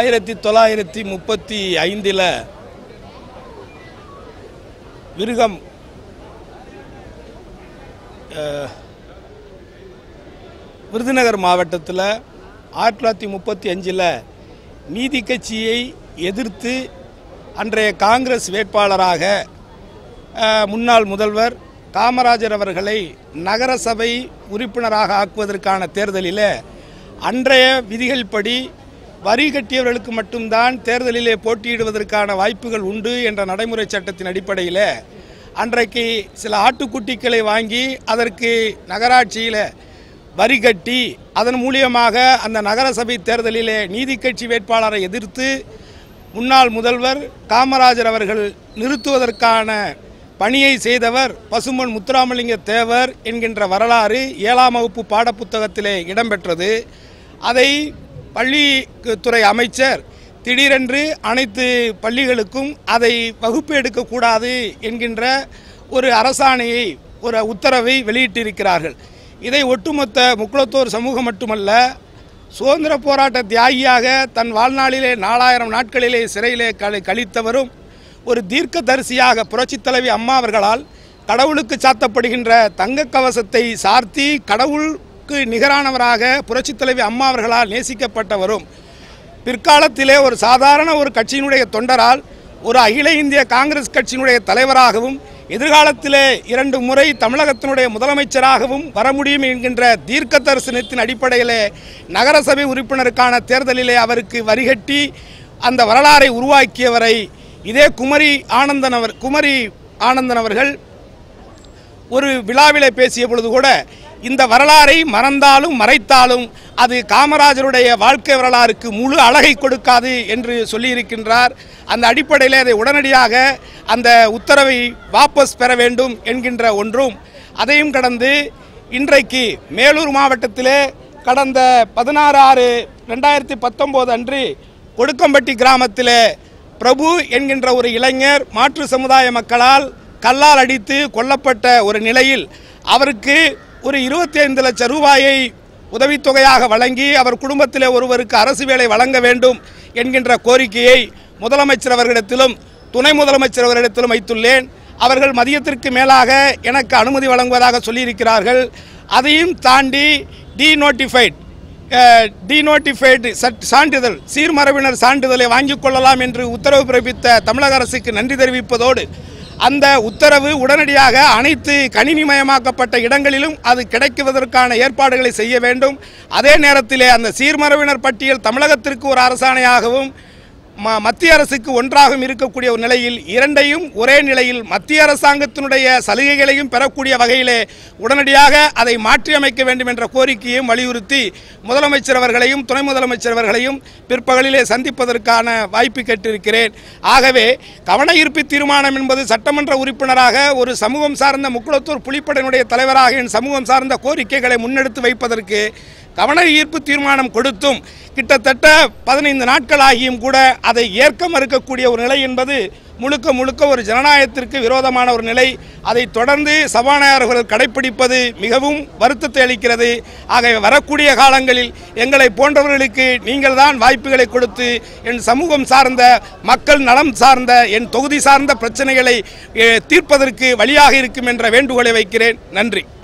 ஆயிரத்தி தொள்ளாயிரத்தி முப்பத்தி ஐந்தில் விருகம் அஹ், விருதுநகர் மாவட்டத்தில் ஆயிரத்தி தொள்ளாயிரத்தி முப்பத்தி அஞ்சில் நீதி கட்சியை எதிர்த்து அன்றைய காங்கிரஸ் வேட்பாளராக அஹ், முன்னாள் முதல்வர் காமராஜர் அவர்களை நகரசபை உறுப்பினராக ஆக்குவதற்கான தேர்தலில் அன்றைய விதிகள் படி வரி கட்டியவர்களுக்கு மட்டும்தான் தேர்தலிலே போட்டியிடுவதற்கான வாய்ப்புகள் உண்டு என்ற நடைமுறை சட்டத்தின் அடிப்படையில் அன்றைக்கு சில ஆட்டுக்குட்டிகளை வாங்கி அதற்கு நகராட்சியில் வரி கட்டி அதன் மூலியமாக அந்த நகரசபை தேர்தலிலே நீதி கட்சி வேட்பாளரை எதிர்த்து முன்னாள் முதல்வர் காமராஜர் அவர்கள் நிறுத்துவதற்கான பணியை செய்தவர் பசும்பொன் முத்துராமலிங்க தேவர் என்கின்ற வரலாறு ஏழாம் வகுப்பு பாடப்புத்தகத்திலே இடம்பெற்றது அதை பள்ளித்துறை அமைச்சர் திடீரென்று அனைத்து பள்ளிகளுக்கும் அதை வகுப்பு எடுக்கக்கூடாது என்கின்ற ஒரு அரசாணையை ஒரு உத்தரவை வெளியிட்டிருக்கிறார்கள் இதை ஒட்டுமொத்த முக்குளத்தோர் சமூகம் மட்டுமல்ல சுதந்திர போராட்ட தியாகியாக தன் வாழ்நாளிலே நாலாயிரம் நாட்களிலே சிறையிலே கழி கழித்தவரும் ஒரு தீர்க்கதரிசியாக புரட்சித் தலைவி அம்மா அவர்களால் கடவுளுக்கு சாத்தப்படுகின்ற தங்க கவசத்தை சார்த்தி கடவுளுக்கு நிகரானவராக புரட்சித் தலைவி அம்மா அவர்களால் நேசிக்கப்பட்டவரும் பிற்காலத்திலே ஒரு சாதாரண ஒரு கட்சியினுடைய தொண்டரால் ஒரு அகில இந்திய காங்கிரஸ் கட்சியினுடைய தலைவராகவும் எதிர்காலத்திலே இரண்டு முறை தமிழகத்தினுடைய முதலமைச்சராகவும் வர முடியும் என்கின்ற தீர்க்க தரிசனத்தின் அடிப்படையிலே நகரசபை உறுப்பினருக்கான தேர்தலிலே அவருக்கு வரிகட்டி அந்த வரலாறை உருவாக்கியவரை இதே குமரி ஆனந்தன் அவர் குமரி ஆனந்தன் அவர்கள் ஒரு விழாவிலே பேசிய பொழுது கூட இந்த வரலாறை மறந்தாலும் மறைத்தாலும் அது காமராஜருடைய வாழ்க்கை வரலாறுக்கு முழு அழகை கொடுக்காது என்று சொல்லியிருக்கின்றார் அந்த அடிப்படையில் அதை உடனடியாக அந்த உத்தரவை வாபஸ் பெற வேண்டும் என்கின்ற ஒன்றும் அதையும் கடந்து இன்றைக்கு மேலூர் மாவட்டத்திலே கடந்த பதினாறு ஆறு ரெண்டாயிரத்தி பத்தொம்போது அன்று கொடுக்கம்பட்டி கிராமத்திலே பிரபு என்கின்ற ஒரு இளைஞர் மாற்று சமுதாய மக்களால் கல்லால் அடித்து கொல்லப்பட்ட ஒரு நிலையில் அவருக்கு ஒரு இருபத்தி ஐந்து லட்சம் ரூபாயை உதவித்தொகையாக வழங்கி அவர் குடும்பத்திலே ஒருவருக்கு அரசு வேலை வழங்க வேண்டும் என்கின்ற கோரிக்கையை முதலமைச்சர் அவர்களிடத்திலும் துணை முதலமைச்சர் அவர்களிடத்திலும் வைத்துள்ளேன் அவர்கள் மதியத்திற்கு மேலாக எனக்கு அனுமதி வழங்குவதாக சொல்லியிருக்கிறார்கள் அதையும் தாண்டி டீநோட்டிஃபைட் டீநோட்டிஃபைடு சான்றிதழ் சீர்மரபினர் சான்றிதழை வாங்கிக் கொள்ளலாம் என்று உத்தரவு பிறப்பித்த தமிழக அரசுக்கு நன்றி தெரிவிப்பதோடு அந்த உத்தரவு உடனடியாக அனைத்து கணினிமயமாக்கப்பட்ட இடங்களிலும் அது கிடைக்குவதற்கான ஏற்பாடுகளை செய்ய வேண்டும் அதே நேரத்திலே அந்த சீர்மரபினர் பட்டியல் தமிழகத்திற்கு ஒரு அரசாணையாகவும் ம- மத்திய அரசுக்கு ஒன்றாகவும் இருக்கக்கூடிய ஒரு நிலையில் இரண்டையும் ஒரே நிலையில் மத்திய அரசாங்கத்தினுடைய சலுகைகளையும் பெறக்கூடிய வகையிலே உடனடியாக அதை மாற்றியமைக்க வேண்டும் என்ற கோரிக்கையும் வலியுறுத்தி முதலமைச்சர் அவர்களையும் துணை முதலமைச்சர் அவர்களையும் பிற்பகலிலே சந்திப்பதற்கான வாய்ப்பு கேட்டிருக்கிறேன் ஆகவே கவன ஈர்ப்பு தீர்மானம் என்பது சட்டமன்ற உறுப்பினராக ஒரு சமூகம் சார்ந்த முக்குளத்தூர் புலிப்படையினுடைய தலைவராக என் சமூகம் சார்ந்த கோரிக்கைகளை முன்னெடுத்து வைப்பதற்கு கவன ஈர்ப்பு தீர்மானம் கொடுத்தும் கிட்டத்தட்ட பதினைந்து நாட்கள் ஆகியும் கூட அதை ஏற்க மறுக்கக்கூடிய ஒரு நிலை என்பது முழுக்க முழுக்க ஒரு ஜனநாயகத்திற்கு விரோதமான ஒரு நிலை அதை தொடர்ந்து சபாநாயகர் அவர்கள் கடைப்பிடிப்பது மிகவும் வருத்தத்தை அளிக்கிறது ஆகவே வரக்கூடிய காலங்களில் எங்களை போன்றவர்களுக்கு நீங்கள் தான் வாய்ப்புகளை கொடுத்து என் சமூகம் சார்ந்த மக்கள் நலம் சார்ந்த என் தொகுதி சார்ந்த பிரச்சனைகளை eh, தீர்ப்பதற்கு வழியாக இருக்கும் என்ற வேண்டுகோளை வைக்கிறேன் நன்றி